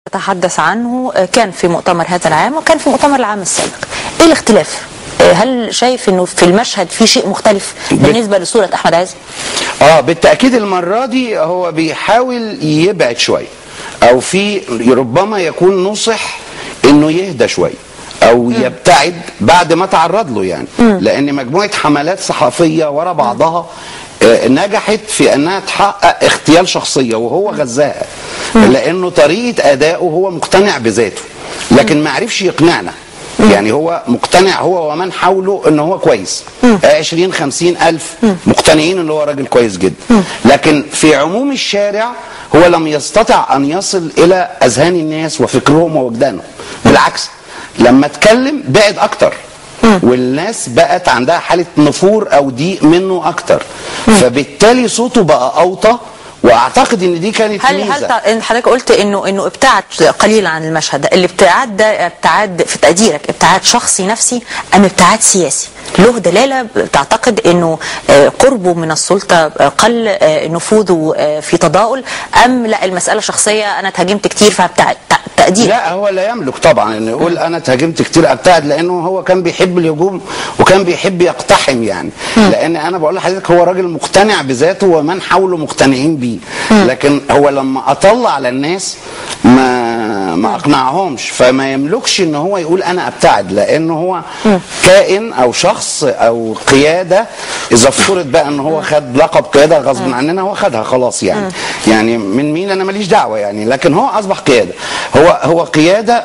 تحدث عنه كان في مؤتمر هذا العام وكان في مؤتمر العام السابق ايه الاختلاف هل شايف انه في المشهد في شيء مختلف بالنسبه لصوره احمد عز اه بالتاكيد المره دي هو بيحاول يبعد شويه او في ربما يكون نصح انه يهدى شويه او يبتعد بعد ما تعرض له يعني لان مجموعه حملات صحفيه ورا بعضها آه، نجحت في انها تحقق اغتيال شخصيه وهو غزاها لانه طريقه ادائه هو مقتنع بذاته لكن ما عرفش يقنعنا يعني هو مقتنع هو ومن حوله ان هو كويس آه، 20 50 الف مقتنعين ان هو راجل كويس جدا لكن في عموم الشارع هو لم يستطع ان يصل الى اذهان الناس وفكرهم ووجدانهم بالعكس لما اتكلم بعد اكتر والناس بقت عندها حاله نفور او ضيق منه اكتر فبالتالي صوته بقى اوطى واعتقد ان دي كانت هل ميزه هل تع- إن حضرتك قلت انه انه ابتعد قليلا عن المشهد ده الابتعاد ده ابتعاد في تقديرك ابتعاد شخصي نفسي ام ابتعاد سياسي له دلاله تعتقد انه آه، قربه من السلطه آه، قل آه، نفوذه آه، في تضاؤل ام لا المساله شخصيه انا اتهاجمت كتير فابتعد ت- تقدير لا هو لا يملك طبعا انه يقول انا اتهاجمت كتير ابتعد لانه هو كان بيحب الهجوم وكان بيحب يقتحم يعني لان انا بقول لحضرتك هو راجل مقتنع بذاته ومن حوله مقتنعين بيه لكن هو لما اطلع على الناس ما ما اقنعهمش فما يملكش ان هو يقول انا ابتعد لانه هو كائن او شخص او قياده اذا افترض بقى ان هو خد لقب قياده غصب عننا هو خدها خلاص يعني يعني من مين انا ماليش دعوه يعني لكن هو اصبح قياده هو هو قياده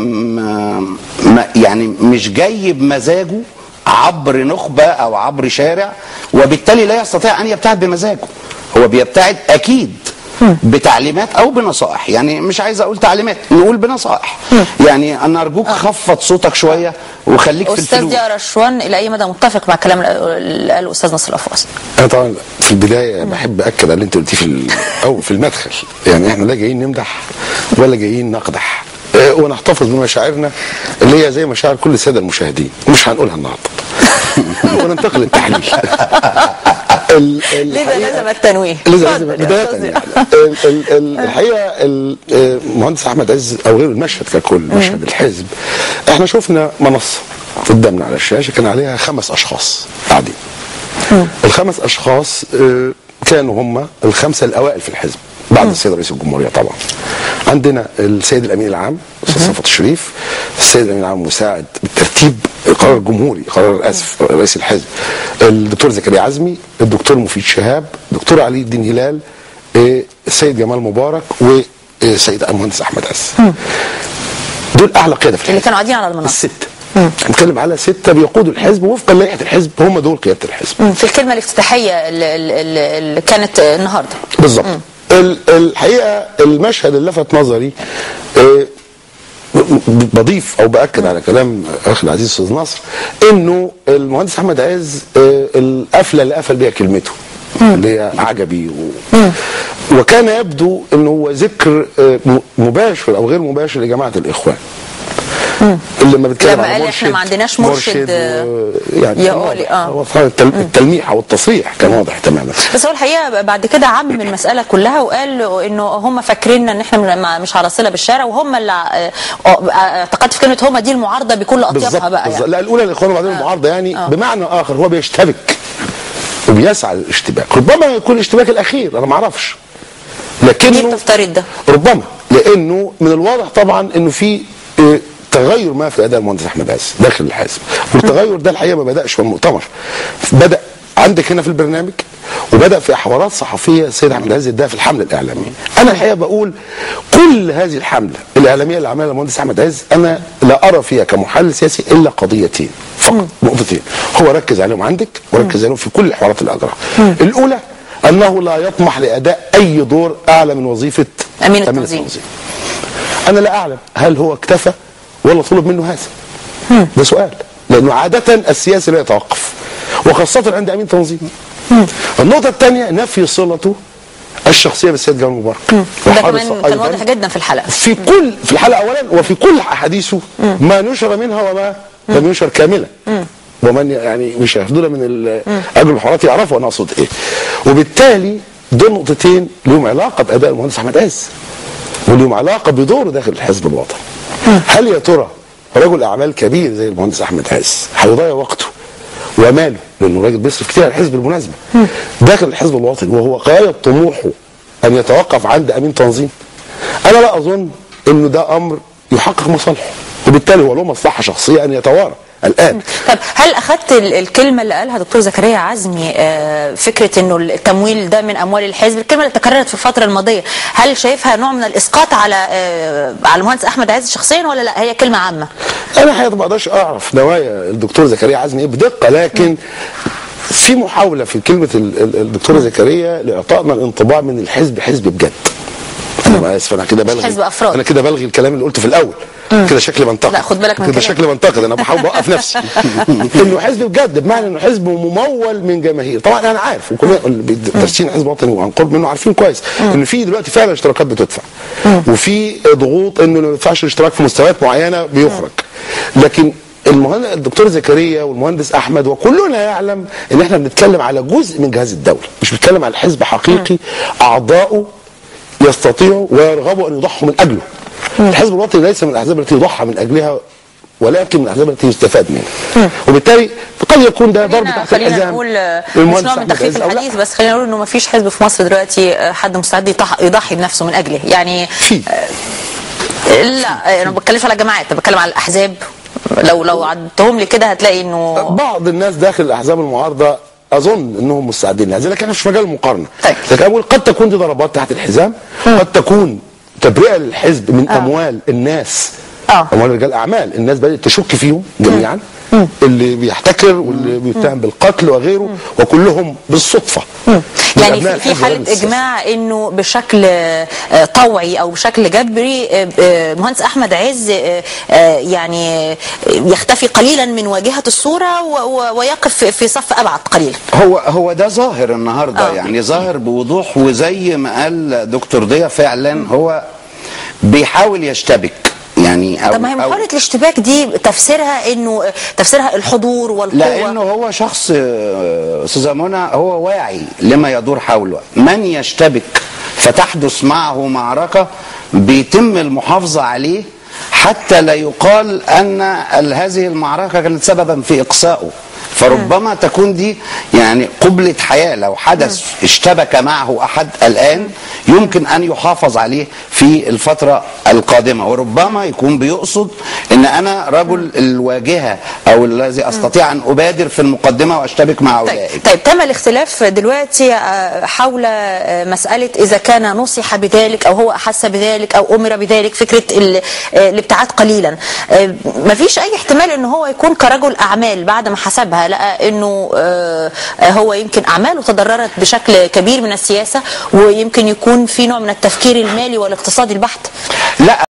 م- م- يعني مش جاي بمزاجه عبر نخبه او عبر شارع وبالتالي لا يستطيع ان يبتعد بمزاجه هو بيبتعد اكيد بتعليمات او بنصائح يعني مش عايز اقول تعليمات نقول بنصائح يعني انا ارجوك خفض صوتك شويه وخليك في استاذ الفلوس ضياء رشوان الى اي مدى متفق مع الكلام اللي قاله الاستاذ نصر الافواز انا طبعا في البدايه بحب اكد على اللي انت قلتيه في ال- او في المدخل يعني احنا لا جايين نمدح ولا جايين نقدح آه، ونحتفظ بمشاعرنا اللي هي زي مشاعر كل الساده المشاهدين مش هنقولها النهارده وننتقل للتحليل ال- ال- لذا الحقيقة- لازم التنويه لازم اتفضل لازم يا بدايه أستاذ يعني ال- ال- ال- الحقيقه ال- آه، المهندس احمد عز او غير المشهد ككل مشهد الحزب احنا شفنا منصه قدامنا على الشاشه كان عليها خمس اشخاص قاعدين الخمس اشخاص آه، كانوا هم الخمسه الاوائل في الحزب بعد السيد رئيس الجمهوريه طبعا عندنا السيد الامين العام استاذ صفوت الشريف السيد الامين العام مساعد بالترتيب قرار جمهوري قرار اسف رئيس الحزب الدكتور زكريا عزمي الدكتور مفيد شهاب الدكتور علي الدين هلال آه، السيد جمال مبارك والسيد المهندس احمد عز دول اعلى قياده في اللي الحزب كانوا قاعدين على المنصه الستة نتكلم على ستة بيقودوا الحزب وفقا لائحة الحزب هم دول قيادة الحزب في الكلمه الافتتاحيه اللي, اللي, اللي كانت النهارده بالظبط ال- الحقيقة المشهد اللي لفت نظري آه، ب- بضيف او باكد على كلام اخي العزيز استاذ نصر انه المهندس احمد عز آه، القفله اللي قفل بيها كلمته اللي هي عجبي و... وكان يبدو انه هو ذكر آه، م- مباشر او غير مباشر لجماعه الاخوان اللي لما بيتكلم لما على قال إحنا ما عندناش مرشد، و- يعني يقول- واضح. آه. هو فعلا التل- التلميح او التصريح كان واضح تماما بس هو الحقيقه بعد كده عمم المساله كلها وقال انه هم فاكرين ان احنا من- مش على صله بالشارع وهم اللي آه، آه، اعتقدت في كلمه هم دي المعارضه بكل اطيافها بالظبط بقى بالظبط. يعني لا الاولى الاخوان وبعدين المعارضه يعني بمعنى اخر هو بيشتبك وبيسعى للاشتباك ربما يكون الاشتباك الاخير انا ما اعرفش ليه لكنه بتفترض ده؟ ربما لانه من الواضح طبعا انه في آه، تغير ما في اداء المهندس احمد عز داخل الحزب والتغير ده الحقيقه ما بداش في المؤتمر بدا عندك هنا في البرنامج وبدا في حوارات صحفيه السيد احمد عز اداها في الحمله الاعلاميه انا الحقيقه بقول كل هذه الحمله الاعلاميه اللي عملها المهندس احمد عز انا لا ارى فيها كمحلل سياسي الا قضيتين فقط نقطتين هو ركز عليهم عندك وركز عليهم في كل الحوارات اللي اجراها الاولى انه لا يطمح لاداء اي دور اعلى من وظيفه أمين التنظيم. انا لا اعلم هل هو اكتفى ولا طلب منه هذا ده سؤال لانه عاده السياسي لا يتوقف وخاصه عند امين تنظيم النقطه الثانيه نفي صلته الشخصيه بالسيد جمال مبارك ده وحرص كمان كان أيضاً واضح جدا في الحلقه في كل في الحلقه اولا وفي كل احاديثه ما نشر منها وما لم ينشر كاملا ومن يعني يشاهدون من ال- اجل الحوارات يعرفوا انا اقصد ايه وبالتالي دول نقطتين لهم علاقه باداء المهندس احمد عز وليهم علاقه بدوره داخل الحزب الوطني هل يا ترى رجل اعمال كبير زي المهندس احمد عز هيضيع وقته وماله لانه راجل بيصرف كتير على الحزب بالمناسبه داخل الحزب الوطني وهو غايه طموحه ان يتوقف عند امين تنظيم انا لا اظن انه ده امر يحقق مصالحه وبالتالي هو له مصلحه شخصيه ان يتوارى الان طب هل اخذت ال- الكلمه اللي قالها دكتور زكريا عزمي آه، فكره انه التمويل ده من اموال الحزب الكلمه اللي تكررت في الفتره الماضيه هل شايفها نوع من الاسقاط على آه، على المهندس احمد عز شخصيا ولا لا هي كلمه عامه انا حقيقه ما اقدرش اعرف نوايا الدكتور زكريا عزمي ايه بدقه لكن في محاوله في كلمه ال- ال- الدكتور زكريا لاعطائنا الانطباع من الحزب حزب بجد انا اسف انا كده بلغي حزب أفراد. انا كده بلغي الكلام اللي قلته في الاول كده شكلي بنتقد لا، خد بالك من كده كلامك. شكلي بنتقد انا بحاول اوقف نفسي انه حزب بجد بمعنى انه حزب ممول من جماهير طبعا انا عارف وكلنا اللي دارسين حزب وطني وعن قرب منه عارفين كويس ان في دلوقتي فعلا اشتراكات بتدفع وفي ضغوط انه ما يدفعش الاشتراك في مستويات معينه بيخرج لكن المهندس الدكتور زكريا والمهندس احمد وكلنا يعلم ان احنا بنتكلم على جزء من جهاز الدوله مش بنتكلم على حزب حقيقي اعضائه يستطيعوا ويرغبوا ان يضحوا من اجله الحزب الوطني ليس من الاحزاب التي يضحى من اجلها ولكن من الاحزاب التي يستفاد منها وبالتالي قد يكون ده ضرب خلينا تحت خلينا الحزام نقول آه، مش للمهندس نوع من أحمد تخفيف عز أو لا. الحديث بس خلينا نقول انه ما فيش حزب في مصر دلوقتي آه، حد مستعد يضح- يضحي بنفسه من اجله يعني في لا انا ما بتكلمش على جماعات انا بتكلم على الاحزاب لو لو عدتهم لي كده هتلاقي انه بعض الناس داخل الاحزاب المعارضه اظن انهم مستعدين لهذا لكن احنا مش في مجال المقارنه طيب. لكن اقول قد تكون دي ضربات تحت الحزام قد تكون تبرئه للحزب من آه. اموال الناس آه. اموال رجال اعمال الناس بدات تشك فيهم جميعا اللي بيحتكر واللي بيتهم بالقتل وغيره وكلهم بالصدفه يعني من أبناء في, في الحزب حاله والسياسة. اجماع انه بشكل آه، طوعي او بشكل جبري آه، آه، مهندس احمد عز آه، آه، يعني آه، يختفي قليلا من واجهه الصوره و- و- ويقف في صف ابعد قليلا هو هو ده ظاهر النهارده آه. يعني ظاهر بوضوح وزي ما قال دكتور ضياء فعلا هو بيحاول يشتبك يعني أو طب ما هي أو- محاوله الاشتباك دي تفسيرها انه تفسيرها الحضور والقوه لانه هو شخص آه، استاذه منى هو واعي لما يدور حوله من يشتبك فتحدث معه معركه بيتم المحافظه عليه حتى لا يقال ان ال- هذه المعركه كانت سببا في اقصائه فربما تكون دي يعني قبلة حياة لو حدث اشتبك معه أحد الآن يمكن أن يحافظ عليه في الفترة القادمة وربما يكون بيقصد أن أنا رجل الواجهة أو الذي أستطيع أن أبادر في المقدمة وأشتبك مع طيب, أولئك طيب تم الاختلاف دلوقتي آه، حول آه، مسألة إذا كان نصح بذلك أو هو أحس بذلك أو أمر بذلك فكرة ال- آه، الابتعاد قليلا آه، مفيش أي احتمال أنه هو يكون كرجل أعمال بعد ما حسبها لقى أنه آه، آه، هو يمكن أعماله تضررت بشكل كبير من السياسة ويمكن يكون في نوع من التفكير المالي والاقتصادي البحت لا